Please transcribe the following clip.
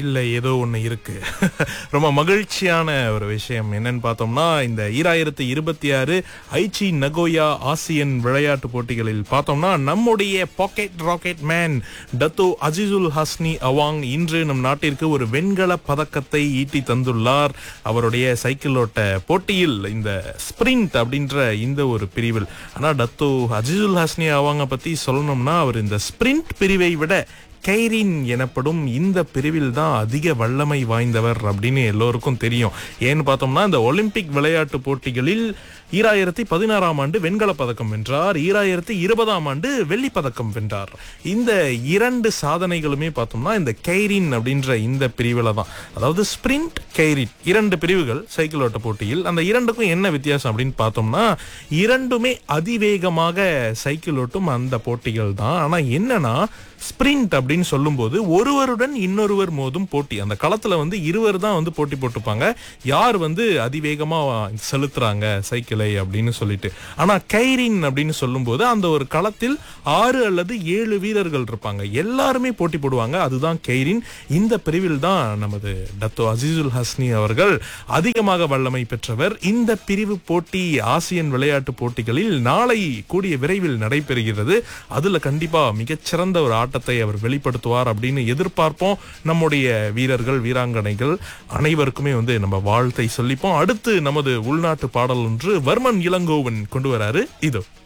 இல்ல ஏதோ ஒண்ணு இருக்கு ரொம்ப மகிழ்ச்சியான ஒரு விஷயம் என்னன்னு பார்த்தோம்னா இந்த ஈராயிரத்தி இருபத்தி ஆறு ஐச்சி நகோயா ஆசியன் விளையாட்டு போட்டிகளில் பார்த்தோம்னா நம்முடைய pocket rocket man Dato Azizul Hasni Awang இன்று நம் நாட்டிற்கு ஒரு வெண்கல பதக்கத்தை ஈட்டி தந்துள்ளார் அவருடைய சைக்கிள் ஓட்ட போட்டியில் இந்த ஸ்பிரிண்ட் அப்படின்ற இந்த ஒரு பிரிவில் ஆனா டத்தோ அஜிசுல் ஹஸ்னி அவாங்க பத்தி சொல்லணும்னா அவர் இந்த ஸ்பிரிண்ட் பிரிவை விட கைரின் எனப்படும் இந்த பிரிவில் தான் அதிக வல்லமை வாய்ந்தவர் அப்படின்னு எல்லோருக்கும் தெரியும் ஏன்னு பார்த்தோம்னா இந்த ஒலிம்பிக் விளையாட்டு போட்டிகளில் ஈராயிரத்தி பதினாறாம் ஆண்டு வெண்கல பதக்கம் வென்றார் ஈராயிரத்தி இருபதாம் ஆண்டு வெள்ளி பதக்கம் வென்றார் இந்த இரண்டு சாதனைகளுமே பார்த்தோம்னா இந்த கைரின் அப்படின்ற இந்த பிரிவில் தான் அதாவது ஸ்பிரிண்ட் கைரின் இரண்டு பிரிவுகள் சைக்கிள் ஓட்ட போட்டியில் அந்த இரண்டுக்கும் என்ன வித்தியாசம் அப்படின்னு பார்த்தோம்னா இரண்டுமே அதிவேகமாக சைக்கிள் ஓட்டும் அந்த போட்டிகள் தான் ஆனா என்னன்னா ஸ்பிரிண்ட் அப்படின்னு சொல்லும்போது ஒருவருடன் இன்னொருவர் மோதும் போட்டி அந்த களத்துல வந்து இருவர் தான் வந்து போட்டி போட்டுப்பாங்க யார் வந்து அதிவேகமா செலுத்துறாங்க சைக்கிளை அப்படின்னு சொல்லிட்டு ஆனா கைரின் அப்படின்னு சொல்லும்போது அந்த ஒரு களத்தில் ஆறு அல்லது ஏழு வீரர்கள் இருப்பாங்க எல்லாருமே போட்டி போடுவாங்க அதுதான் கைரின் இந்த பிரிவில் தான் நமது டத்தோ அசீசுல் ஹஸ்னி அவர்கள் அதிகமாக வல்லமை பெற்றவர் இந்த பிரிவு போட்டி ஆசியன் விளையாட்டு போட்டிகளில் நாளை கூடிய விரைவில் நடைபெறுகிறது அதுல கண்டிப்பா மிகச்சிறந்த ஒரு ஆட்டத்தை அவர் வெளிப்படுத்துவார் அப்படின்னு எதிர்பார்ப்போம் நம்முடைய வீரர்கள் வீராங்கனைகள் அனைவருக்குமே வந்து நம்ம வாழ்த்தை சொல்லிப்போம் அடுத்து நமது உள்நாட்டு பாடல் ஒன்று வர்மன் இளங்கோவன் கொண்டு வராரு இதோ